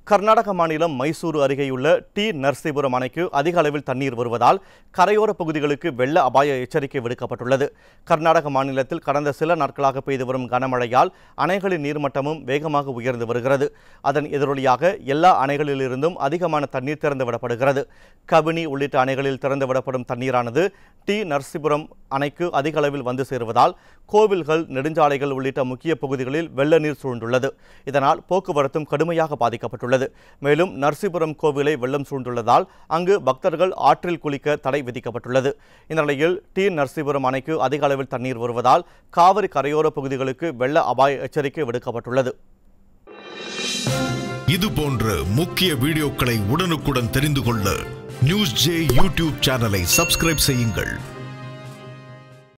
கர்நாடக மாநிலம் மைசூரு அருகேயுள்ள டி நரசிபுரம் அணைக்கு அதிக அளவில் தண்ணீர் வருவதால் கரையோர பகுதிகளுக்கு வெள்ள அபாய எச்சரிக்கை விடுக்கப்பட்டுள்ளது கர்நாடக மாநிலத்தில் கடந்த சில நாட்களாக பெய்து வரும் கனமழையால் அணைகளின் நீர்மட்டமும் வேகமாக உயர்ந்து வருகிறது அதன் எதிரொலியாக எல்லா அணைகளிலிருந்தும் அதிகமான தண்ணீர் திறந்துவிடப்படுகிறது கபினி உள்ளிட்ட அணைகளில் திறந்துவிடப்படும் தண்ணீரானது டி நரசிபுரம் அணைக்கு அதிக அளவில் வந்து சேருவதால் கோவில்கள் நெடுஞ்சாலைகள் உள்ளிட்ட முக்கிய பகுதிகளில் வெள்ள நீர் சூழ்ந்துள்ளது இதனால் போக்குவரத்தும் கடுமையாக பாதிக்கப்பட்டுள்ளது மேலும் நரசிபுரம் கோவிலை வெள்ளம் சூழ்ந்துள்ளதால் அங்கு பக்தர்கள் ஆற்றில் குளிக்க தடை விதிக்கப்பட்டுள்ளது இந்த நிலையில் டி நரசிபுரம் அணைக்கு அதிக அளவில் தண்ணீர் வருவதால் காவிரி கரையோர பகுதிகளுக்கு வெள்ள அபாய எச்சரிக்கை விடுக்கப்பட்டுள்ளது இது போன்ற முக்கிய வீடியோக்களை உடனுக்குடன் தெரிந்து கொள்ள நியூஸ் ஜே யூடியூப் சேனலை சப்ஸ்கிரைப் செய்யுங்கள்